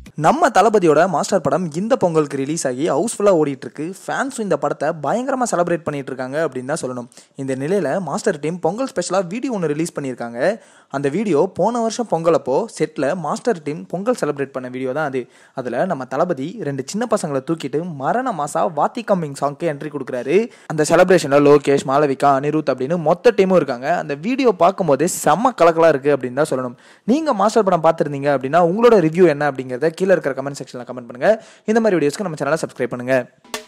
நம்ம தளபதியோட மாஸ்டர் படம் இந்த பொங்கலுக்கு ரிலீஸ் ஆகி ஹவுஸ்ஃபுல்லாக ஓடிட்டு இருக்கு ஃபேன்ஸும் இந்த படத்தை பயங்கரமாக செலிப்ரேட் பண்ணிட்டு இருக்காங்க அப்படின்னு தான் சொல்லணும் இந்த நிலையில் மாஸ்டர் டீம் பொங்கல் ஸ்பெஷலாக வீடியோ ஒன்று ரிலீஸ் பண்ணியிருக்காங்க அந்த வீடியோ போன வருஷம் பொங்கல் அப்போ settle master team Pongal celebrate பண்ண வீடியோ தான் அது அதில் நம்ம தளபதி ரெண்டு சின்ன பசங்களை தூக்கிட்டு மரண மாசா வாத்தி கம்மிங் சாங்க்கு என்ட்ரி கொடுக்குறாரு அந்த செலிப்ரேஷனில் லோகேஷ் மாளவிகா அனிருத் அப்படின்னு மொத்த டீமும் இருக்காங்க அந்த வீடியோ பார்க்கும்போதே செம்ம கலக்கலாக இருக்குது அப்படின்னு தான் சொல்லணும் நீங்கள் மாஸ்டர் படம் பார்த்துருந்தீங்க அப்படின்னா உங்களோட ரிவ்யூ என்ன அப்படிங்கிறத கீழே இருக்கிற கமெண்ட் செக்ஷனில் கமெண்ட் பண்ணுங்கள் இந்த மாதிரி வீடியோஸ்க்கு நம்ம சேனலை சப்ஸ்கிரைப் பண்ணுங்கள்